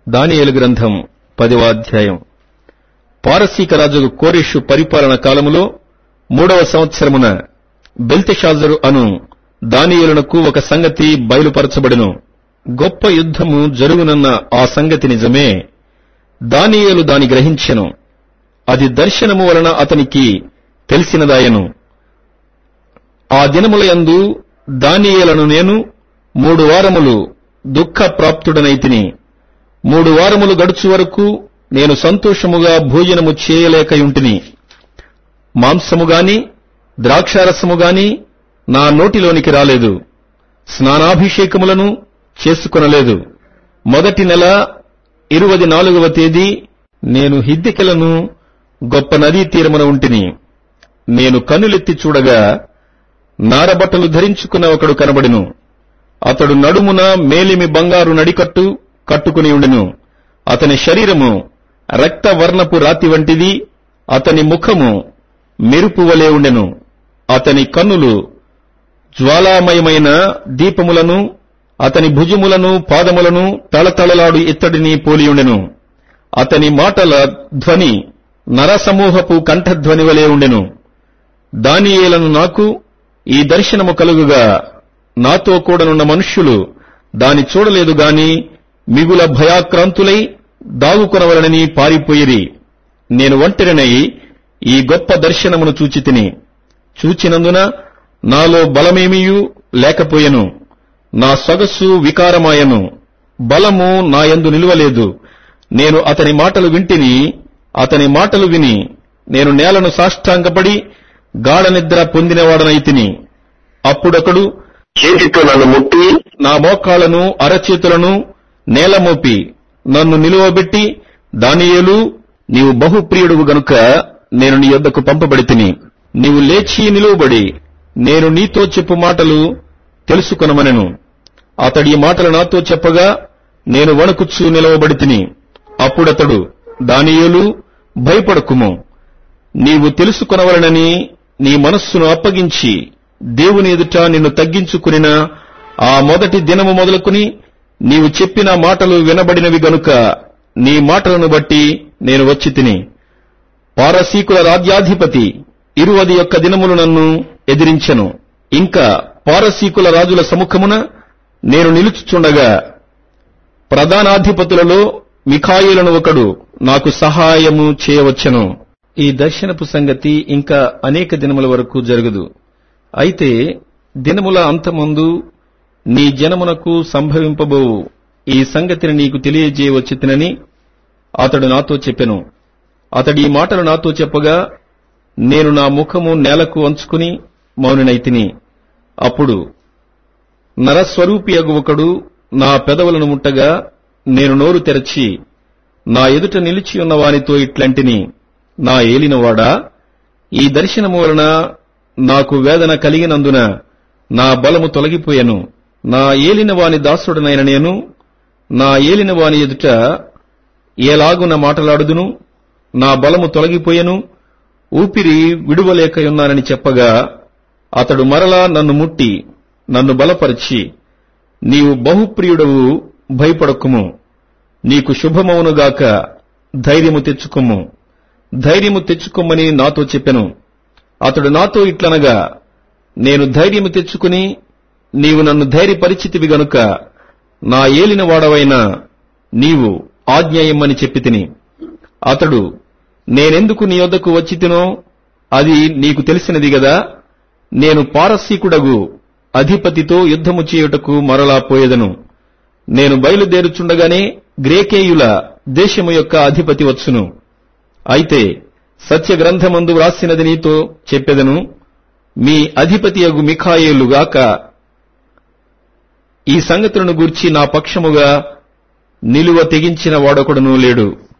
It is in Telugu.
దానియేలు గ్రంథం పదవ అధ్యాయం పారసీక రాజు కోరెషు పరిపాలన కాలములో మూడవ సంవత్సరమున బెల్తెషాజరు అను దానియేలునకు ఒక సంగతి బయలుపరచబడెను గొప్ప యుద్ధము జరుగునన్న ఆ సంగతి నిజమే దానియేలు దాని గ్రహించెను అది దర్శనము వలన అతనికి తెలిసినదాయను ఆ దినములయందు దానియేలను నేను మూడు వారములు దుఃఖ ప్రాప్తుడనైతిని మూడు వారములు గడుచు వరకు నేను సంతోషముగా భోజనము చేయలేకయుంటిని మాంసము గాని ద్రాక్షారసము గాని నా నోటిలోనికి రాలేదు స్నానాభిషేకములను చేసుకొనలేదు మొదటి నెల ఇరువది నాలుగవ తేదీ నేను హిద్దికెలను గొప్ప నదీ తీరమున ఉంటిని నేను కన్నులెత్తి చూడగా నారబట్టలు ధరించుకున్న ఒకడు కనబడెను అతడు నడుమున మేలిమి బంగారు నడికట్టు కట్టుకుని ఉండెను అతని శరీరము రక్తవర్ణపు రాతి వంటిది అతని ముఖము మెరుపు వలె ఉండెను అతని కన్నులు జ్వాలామయమైన దీపములను అతని భుజములను పాదములను తళతళలాడు ఇత్తడిని పోలియుండెను అతని మాటల ధ్వని నరసమూహపు కంఠధ్వని వలె ఉండెను దానియేలను నాకు ఈ దర్శనము కలుగుగా నాతో కూడనున్న మనుష్యులు దాని చూడలేదు గాని మిగుల భయాక్రాంతులై దాగుకొనవలనని పారిపోయిరి నేను ఒంటరినై ఈ గొప్ప దర్శనమును చూచితిని చూచినందున నాలో బలమేమియూ లేకపోయెను నా సొగసు వికారమాయను బలము నా యందు నిలువలేదు నేను అతని మాటలు వింటిని అతని మాటలు విని నేను నేలను సాష్టాంగపడి గాఢ నిద్ర పొందినవాడనైతిని అప్పుడొకడు చేతితో నన్ను ముట్టి నా మోకాళ్లను అరచేతులను నేలమోపి నన్ను నిలువబెట్టి దానియేలు నీవు బహుప్రియుడువు గనుక నేను నీ యొద్దకు పంపబడితిని నీవు లేచి నిలువబడి నేను నీతో చెప్పు మాటలు తెలుసుకొనమనెను అతడి ఈ మాటలు నాతో చెప్పగా నేను వణుకుచూ నిలవబడితిని అప్పుడతడు దానియేలు భయపడకుము నీవు తెలుసుకొనవలనని నీ మనస్సును అప్పగించి దేవుని ఎదుట నిన్ను తగ్గించుకునిన ఆ మొదటి దినము మొదలుకుని నీవు చెప్పిన మాటలు వినబడినవి గనుక నీ మాటలను బట్టి నేను వచ్చి తిని పారసీకుల రాజ్యాధిపతి ఇరువది యొక్క దినములు నన్ను ఎదిరించెను ఇంకా పారసీకుల రాజుల సముఖమున నేను నిలుచుచుండగా ప్రధానాధిపతులలో మిఖాయిలను ఒకడు నాకు సహాయము చేయవచ్చెను ఈ దర్శనపు సంగతి ఇంకా అనేక దినముల వరకు జరగదు అయితే దినముల అంతమందు నీ జనమునకు సంభవింపబోవు ఈ సంగతిని నీకు తెలియజేయవచ్చితినని అతడు నాతో చెప్పెను అతడి ఈ మాటలు నాతో చెప్పగా నేను నా ముఖము నేలకు వంచుకుని మౌనినైతిని అప్పుడు నరస్వరూపియగు ఒకడు నా పెదవులను ముట్టగా నేను నోరు తెరచి నా ఎదుట నిలిచి ఉన్న వానితో ఇట్లంటిని నా ఏలినవాడా ఈ దర్శనము వలన నాకు వేదన కలిగినందున నా బలము తొలగిపోయెను నా ఏలిన వాని దాసుడనైన నేను నా ఏలిన వాని ఎదుట ఏలాగున మాటలాడుదును నా బలము తొలగిపోయెను ఊపిరి విడువలేకయున్నానని చెప్పగా అతడు మరలా నన్ను ముట్టి నన్ను బలపరిచి నీవు బహుప్రియుడవు భయపడకుము నీకు శుభమవునుగాక ధైర్యము తెచ్చుకొమ్ము ధైర్యము తెచ్చుకోమని నాతో చెప్పెను అతడు నాతో ఇట్లనగా నేను ధైర్యము తెచ్చుకుని నీవు నన్ను ధైర్యపరిచితివి గనుక నా ఏలిన వాడవైన నీవు ఆజ్ఞాయమ్మని చెప్పి తిని అతడు నేనెందుకు నీ వద్దకు వచ్చి తినో అది నీకు తెలిసినది గదా నేను పారసీకుడగు అధిపతితో యుద్ధము చేయుటకు మరలా పోయేదను నేను బయలుదేరుచుండగానే గ్రేకేయుల దేశము యొక్క అధిపతి వచ్చును అయితే సత్య గ్రంథమందు వ్రాసినది నీతో చెప్పెదను మీ అధిపతియగు మిఖాయేలుగాక ఈ సంగతులను గూర్చి నా పక్షముగా నిలువ తెగించిన వాడొకడునూ లేడు